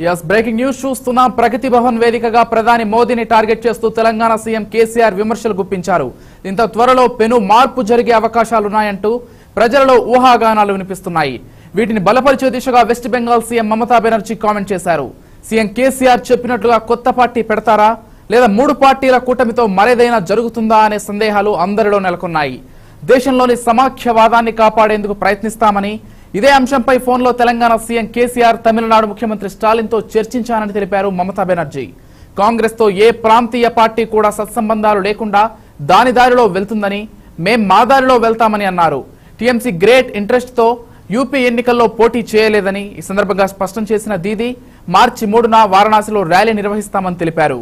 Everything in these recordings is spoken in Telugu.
ఎస్ బ్రేకింగ్ న్యూస్ చూస్తున్నాం ప్రగతి భవన్ వేదికగా ప్రధాని మోదీని టార్గెట్ చేస్తూ తెలంగాణ సీఎం కేసీఆర్ విమర్శలు గుప్పించారు దీంతో త్వరలో పెను మార్పు జరిగే అవకాశాలున్నాయంటూ ప్రజలలో ఊహాగానాలు వినిపిస్తున్నాయి వీటిని బలపరిచే దిశగా west Bengal CM Mamata Banerjee comment చేశారు సీఎం కేసీఆర్ చెప్పినట్లుగా కొత్త పార్టీ పెడతారా లేదా మూడు పార్టీల కూటమితో మరేదైనా జరుగుతుందా అనే సందేహాలు అందరిలో నెలకొన్నాయి దేశంలోని సమాఖ్యవాదాన్ని కాపాడేందుకు ప్రయత్నిస్తామని ఇదే అంశంపై ఫోన్లో తెలంగాణ సీఎం కేసీఆర్ తమిళనాడు ముఖ్యమంత్రి స్టాలిన్తో చర్చించానని తెలిపారు మమతా బెనర్జీ కాంగ్రెస్ తో ఏ ప్రాంతీయ పార్టీ కూడా సత్సంబంధాలు లేకుండా దాని దారిలో వెళ్తుందని మేం మా దారిలో వెళ్తామని అన్నారు టీఎంసీ గ్రేట్ ఇంట్రెస్ట్ తో యూపీ ఎన్నికల్లో పోటీ చేయలేదని ఈ సందర్భంగా స్పష్టం చేసిన దీది మార్చి మూడున వారణాసిలో ర్యాలీ నిర్వహిస్తామని తెలిపారు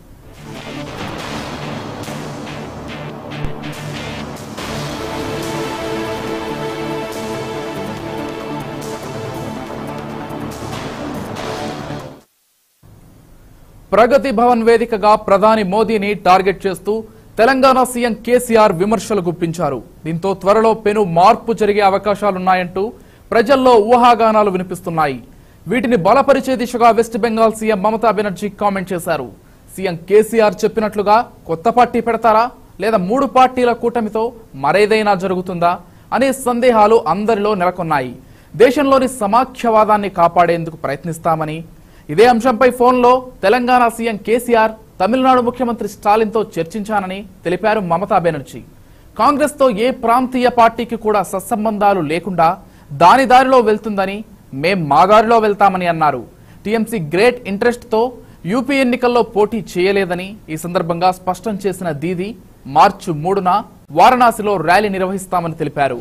ప్రగతి భవన్ వేదికగా ప్రధాని మోదీని టార్గెట్ చేస్తూ తెలంగాణ సీఎం కేసీఆర్ విమర్శలు గుప్పించారు దీంతో త్వరలో పెను మార్పు జరిగే అవకాశాలున్నాయంటూ ప్రజల్లో ఊహాగానాలు వినిపిస్తున్నాయి వీటిని బలపరిచే దిశగా west Bengal CM Mamata Banerjee comment చేశారు సీఎం కేసీఆర్ చెప్పినట్లుగా కొత్త పార్టీ పెడతారా లేదా మూడు పార్టీల కూటమితో మరేదైనా జరుగుతుందా అనే సందేహాలు అందరిలో నెలకొన్నాయి దేశంలోని సమాఖ్యవాదాన్ని కాపాడేందుకు ప్రయత్నిస్తామని ఇదే అంశంపై ఫోన్లో తెలంగాణ సీఎం కేసీఆర్ తమిళనాడు ముఖ్యమంత్రి స్టాలిన్తో చర్చించానని తెలిపారు మమతా బెనర్జీ కాంగ్రెస్ తో ఏ ప్రాంతీయ పార్టీకి కూడా సత్సంబంధాలు లేకుండా దాని దారిలో వెళ్తుందని మేం మా దారిలో వెళ్తామని అన్నారు టీఎంసీ గ్రేట్ ఇంట్రెస్ట్ తో యూపీ ఎన్నికల్లో పోటీ చేయలేదని ఈ సందర్భంగా స్పష్టం చేసిన దీది మార్చి మూడున వారణాసిలో ర్యాలీ నిర్వహిస్తామని తెలిపారు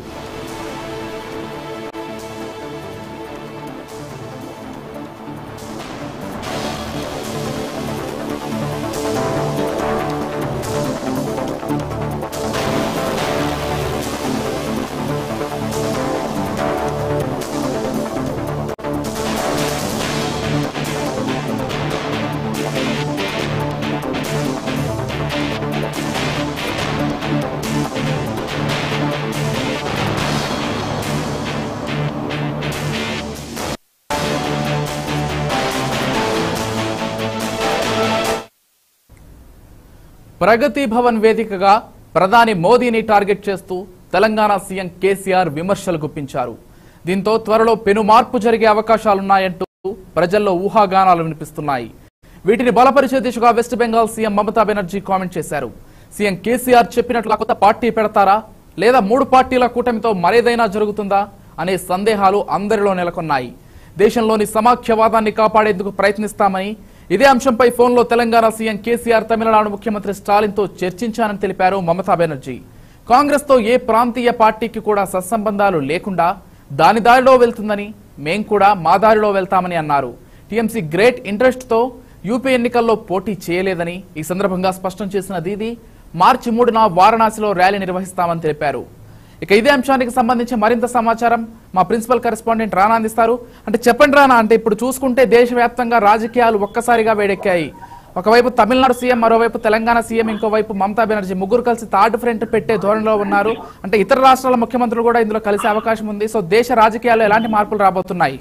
ప్రగతి భవన్ వేదికగా ప్రధాని మోదీని టార్గెట్ చేస్తూ తెలంగాణ సీఎం కేసీఆర్ విమర్శలు గుప్పించారు దీంతో త్వరలో పెను మార్పు జరిగే అవకాశాలున్నాయంటూ ప్రజల్లో ఊహాగానాలు వినిపిస్తున్నాయి వీటిని బలపరిచే దిశగా west Bengal CM Mamata Banerjee comment చేశారు సీఎం కేసీఆర్ చెప్పినట్లు కొత్త పార్టీ పెడతారా లేదా మూడు పార్టీల కూటమితో మరేదైనా జరుగుతుందా అనే సందేహాలు అందరిలో నెలకొన్నాయి దేశంలోని సమాఖ్యవాదాన్ని కాపాడేందుకు ప్రయత్నిస్తామని ఇదే అంశంపై ఫోన్లో తెలంగాణ సీఎం కేసీఆర్ తమిళనాడు ముఖ్యమంత్రి స్టాలిన్తో చర్చించానని తెలిపారు మమతా బెనర్జీ కాంగ్రెస్ తో ఏ ప్రాంతీయ పార్టీకి కూడా సత్సంబంధాలు లేకుండా దాని దారిలో వెళ్తుందని మేం కూడా మా దారిలో వెళ్తామని అన్నారు టీఎంసీ గ్రేట్ ఇంట్రెస్ట్ తో యూపీ ఎన్నికల్లో పోటీ చేయలేదని ఈ సందర్భంగా స్పష్టం చేసిన దీది మార్చి మూడున వారణాసిలో ర్యాలీ నిర్వహిస్తామని తెలిపారు ఇక ఇదే అంశానికి సంబంధించి మరింత సమాచారం మా ప్రిన్సిపల్ కరెస్పాండెంట్ రానా అందిస్తారు అంటే చెప్పండి రానా అంటే ఇప్పుడు చూసుకుంటే దేశవ్యాప్తంగా రాజకీయాలు ఒక్కసారిగా వేడెక్కాయి ఒకవైపు తమిళనాడు సీఎం మరోవైపు తెలంగాణ సీఎం ఇంకోవైపు మమతా బెనర్జీ ముగ్గురు కలిసి థర్డ్ ఫ్రంట్ పెట్టే ధోరణిలో ఉన్నారు అంటే ఇతర రాష్ట్రాల ముఖ్యమంత్రులు కూడా ఇందులో కలిసే అవకాశం ఉంది సో దేశ రాజకీయాల్లో ఎలాంటి మార్పులు రాబోతున్నాయి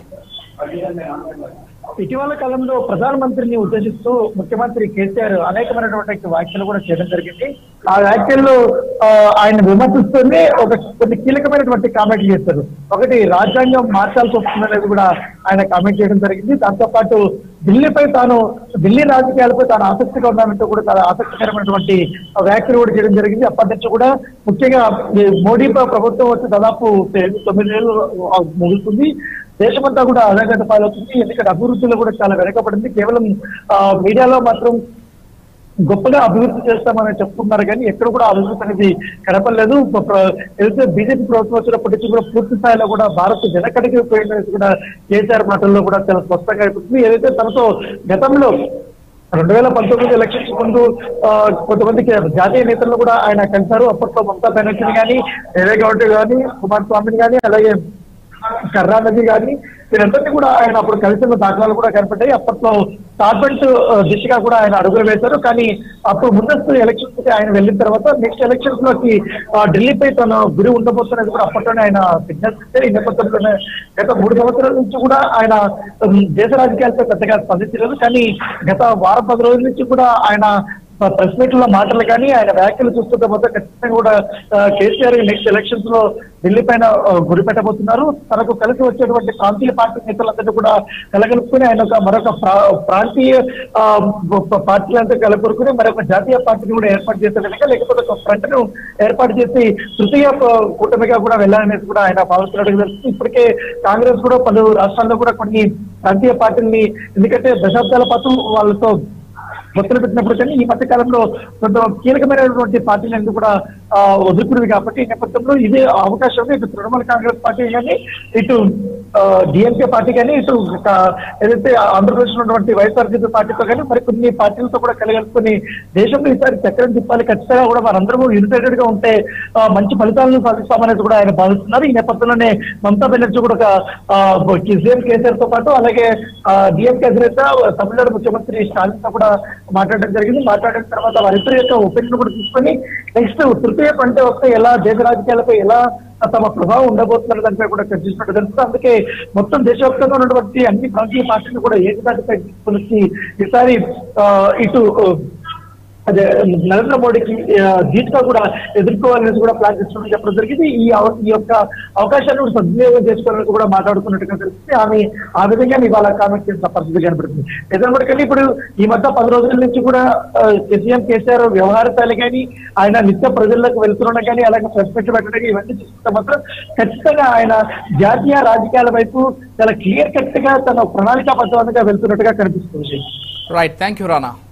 ఇటీవల కాలంలో ప్రధానమంత్రిని ఉద్దేశిస్తూ ముఖ్యమంత్రి కేసీఆర్ అనేకమైనటువంటి వ్యాఖ్యలు కూడా చేయడం జరిగింది ఆ వ్యాఖ్యల్లో ఆ, ఆయన విమర్శిస్తూనే ఒక కొన్ని కీలకమైనటువంటి కామెంట్లు చేస్తారు ఒకటి రాజ్యాంగం మార్చాల్సి వస్తుందనేది కూడా ఆయన కామెంట్ చేయడం జరిగింది దాంతో పాటు ఢిల్లీపై తాను ఢిల్లీ రాజకీయాలపై తాను ఆసక్తిగా ఉన్నానంటూ కూడా చాలా ఆసక్తికరమైనటువంటి వ్యాఖ్యలు కూడా చేయడం జరిగింది అప్పటి నుంచి కూడా ముఖ్యంగా ఈ మోడీ ప్రభుత్వం వచ్చి దాదాపు తొమ్మిది నెలలు ముగులుతుంది దేశమంతా కూడా అధగత పాలవుతుంది ఎందుకంటే అభివృద్ధిలో కూడా చాలా వెనకబడింది కేవలం ఆ, మీడియాలో మాత్రం గొప్పగా అభివృద్ధి చేస్తామని చెప్తున్నారు కానీ ఎక్కడ కూడా అభివృద్ధి అనేది కనపడలేదు ప్ర- ప్ర- ఏదైతే బీజేపీ ప్రభుత్వం వచ్చినప్పటి నుంచి కూడా పూర్తి స్థాయిలో కూడా భారత్ వెనకడికి పోయినది కూడా కేసీఆర్ మాటల్లో కూడా చాలా స్పష్టంగా అయిపోతుంది ఏదైతే తనతో గతంలో రెండు వేల పంతొమ్మిది ఎలక్షన్స్ ముందు ఆ, కొంతమందికి జాతీయ నేతలను కూడా ఆయన కలిశారు అప్పట్లో మమతా బెనర్జీని కానీ దేవేగౌడ కానీ కుమారస్వామిని కానీ అలాగే కర్ణానది కానీ వీరందరినీ కూడా ఆయన అప్పుడు కలిసిన దాఖలాలు కూడా కనపడ్డాయి అప్పట్లో కార్పెంట్ దిశగా కూడా ఆయన అడుగులు వేశారు కానీ అప్పుడు ముందస్తు ఎలక్షన్స్ కి ఆయన వెళ్ళిన తర్వాత నెక్స్ట్ ఎలక్షన్స్ లోకి ఆ, ఢిల్లీపై తన గురి ఉండబోతున్నది కూడా అప్పట్లోనే ఆయన సిగ్నల్స్ ఇచ్చారు ఈ నేపథ్యంలోనే గత మూడు సంవత్సరాల నుంచి కూడా ఆయన ఉమ్, దేశ రాజకీయాలపై పెద్దగా స్పందించలేదు కానీ గత వారం పది రోజుల నుంచి కూడా ఆయన ప్రెస్ మీట్ లో మాటలు కానీ ఆయన వ్యాఖ్యలు చూస్తుంటే మొత్తం ఖచ్చితంగా కూడా ఆ, కేసీఆర్ నెక్స్ట్ ఎలక్షన్స్ లో ఢిల్లీ పైన ఆ, గురి పెట్టబోతున్నారు తనకు కలిసి వచ్చేటువంటి ప్రాంతీయ పార్టీ నేతలందరినీ కూడా కలగలుపుకుని ఆయన ఒక మరొక ప్రా- ప్రాంతీయ ఆ, ప- పార్టీలంతా కలగొరుకుని మరొక జాతీయ పార్టీని కూడా ఏర్పాటు చేసే విధంగా లేకపోతే ఒక ఫ్రంట్ ను ఏర్పాటు చేసి తృతీయ ప- కూటమిగా కూడా వెళ్ళాలనేది కూడా ఆయన భావిస్తున్నట్టు తెలుస్తుంది ఇప్పటికే కాంగ్రెస్ కూడా పలు రాష్ట్రాల్లో కూడా కొన్ని ప్రాంతీయ పార్టీల్ని ఎందుకంటే దశాబ్దాల పాటు వాళ్ళతో మొత్తం పెట్టినప్పుడు కానీ ఈ మధ్య కాలంలో కొంత కీలకమైనటువంటి పార్టీలన్నీ కూడా ఆ, వదులుకున్నది కాబట్టి ఈ నేపథ్యంలో ఇదే అవకాశం ఇటు తృణమూల కాంగ్రెస్ పార్టీ కానీ ఇటు డిఎంకే పార్టీ కానీ ఇటు ఆ, ఏదైతే ఆంధ్రప్రదేశ్ ఉన్నటువంటి వైఎస్ఆర్సీపీ పార్టీతో కానీ మరి కొన్ని పార్టీలతో కూడా కలగలుపుకొని దేశంలో ఈసారి చక్రం తిప్పాలి ఖచ్చితంగా కూడా మనందరము యునైటెడ్ గా ఉంటే ఆ, మంచి ఫలితాలను సాధిస్తామనేది కూడా ఆయన భావిస్తున్నారు ఈ నేపథ్యంలోనే మమతా బెనర్జీ కూడా ఒక ఆ, సీఎం కేసీఆర్ తో పాటు అలాగే డిఎంకే అధినేత తమిళనాడు ముఖ్యమంత్రి స్టాలిన్ తో కూడా మాట్లాడడం జరిగింది మాట్లాడిన తర్వాత వారిద్దరి యొక్క ఒపీనియన్ కూడా తీసుకొని నెక్స్ట్ తృతీయ పంట వస్తే ఎలా దేశ రాజకీయాలపై ఎలా తమ ప్రభావం ఉండబోతున్న దానిపై కూడా చర్చిస్తున్నట్టు తెలుస్తుంది అందుకే మొత్తం దేశవ్యాప్తంగా ఉన్నటువంటి అన్ని ప్రాంతీయ పార్టీలు కూడా ఏకదాటిపై తీసుకొని వచ్చి ఈసారి ఆ, ఇటు అదే నరేంద్ర మోడీకి ఆ, ధీటుగా కూడా ఎదుర్కోవాలనేది కూడా ప్లాన్ చేస్తున్నట్టు చెప్పడం జరిగింది ఈ అవ- ఈ యొక్క అవకాశాన్ని కూడా సద్వినియోగం చేసుకోవాలని కూడా మాట్లాడుకున్నట్టుగా తెలుస్తుంది ఆమె ఆ విధంగా ఇవాళ కామెంట్ చేసిన పరిస్థితి కనబడుతుంది ఎదురుపడికల్లి ఇప్పుడు ఈ మధ్య పది రోజుల నుంచి కూడా సీఎం కేసీఆర్ వ్యవహారశాలి కానీ ఆయన నిత్య ప్రజల్లోకి వెళ్తున్నా కానీ అలాగే ప్రెస్ మీట్ పెట్టడం ఇవన్నీ చూస్తుంటే మాత్రం ఖచ్చితంగా ఆయన జాతీయ రాజకీయాల వైపు చాలా క్లియర్ కట్ గా తన ప్రణాళికాబద్ధంగా వెళ్తున్నట్టుగా కనిపిస్తుంది రైట్ థ్యాంక్ యూ రానా